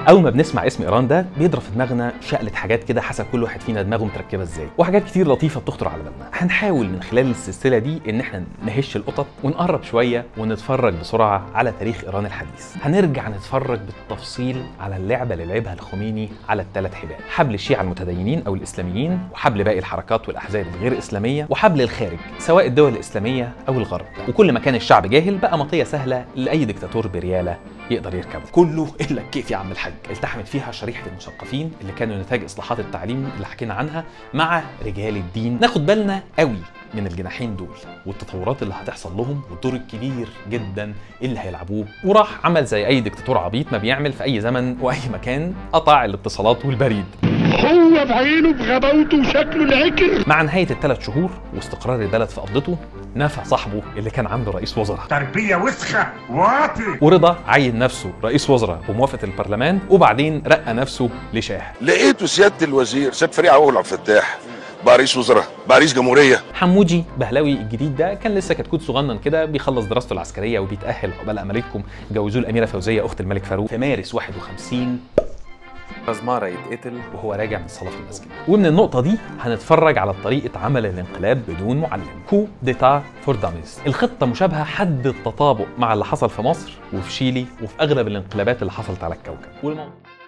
اول ما بنسمع اسم ايران ده بيضرب في دماغنا شقلة حاجات كده حسب كل واحد فينا دماغه متركبه ازاي وحاجات كتير لطيفه بتخطر على بالنا هنحاول من خلال السلسله دي ان احنا نهش القطط ونقرب شويه ونتفرج بسرعه على تاريخ ايران الحديث هنرجع نتفرج بالتفصيل على اللعبه اللي لعبها الخميني على الثلاث حبال حبل الشيعة المتدينين او الاسلاميين وحبل باقي الحركات والاحزاب الغير اسلاميه وحبل الخارج سواء الدول الاسلاميه او الغرب وكل ما كان الشعب جاهل بقى مطيه سهله لاي دكتاتور برياله يقدر يركبه كله الا الكيف يا عم الحاج التحمت فيها شريحه المثقفين اللي كانوا نتاج اصلاحات التعليم اللي حكينا عنها مع رجال الدين ناخد بالنا قوي من الجناحين دول والتطورات اللي هتحصل لهم والدور الكبير جدا اللي هيلعبوه وراح عمل زي اي دكتاتور عبيط ما بيعمل في اي زمن واي مكان قطع الاتصالات والبريد هو بعينه بغباوته وشكله العكر مع نهايه الثلاث شهور واستقرار البلد في قبضته نفى صاحبه اللي كان عنده رئيس وزراء تربية وسخة واطي ورضا عين نفسه رئيس وزراء بموافقه البرلمان وبعدين رقى نفسه لشاه لقيته سياده الوزير سيد فريع عبد الفتاح بقى رئيس وزراء بقى رئيس جمهوريه حموجي بهلاوي الجديد ده كان لسه كتكوت صغنن كده بيخلص دراسته العسكريه وبيتاهل عقبال امالتكم جوزوه الاميره فوزيه اخت الملك فاروق في مارس 51 رزمارة يتقتل وهو راجع من الصلاة في المسجد ومن النقطة دي هنتفرج على طريقة عمل الانقلاب بدون معلم كو ديتا فور داميز الخطة مشابهة حد التطابق مع اللي حصل في مصر وفي شيلي وفي أغلب الانقلابات اللي حصلت على الكوكب والموضوع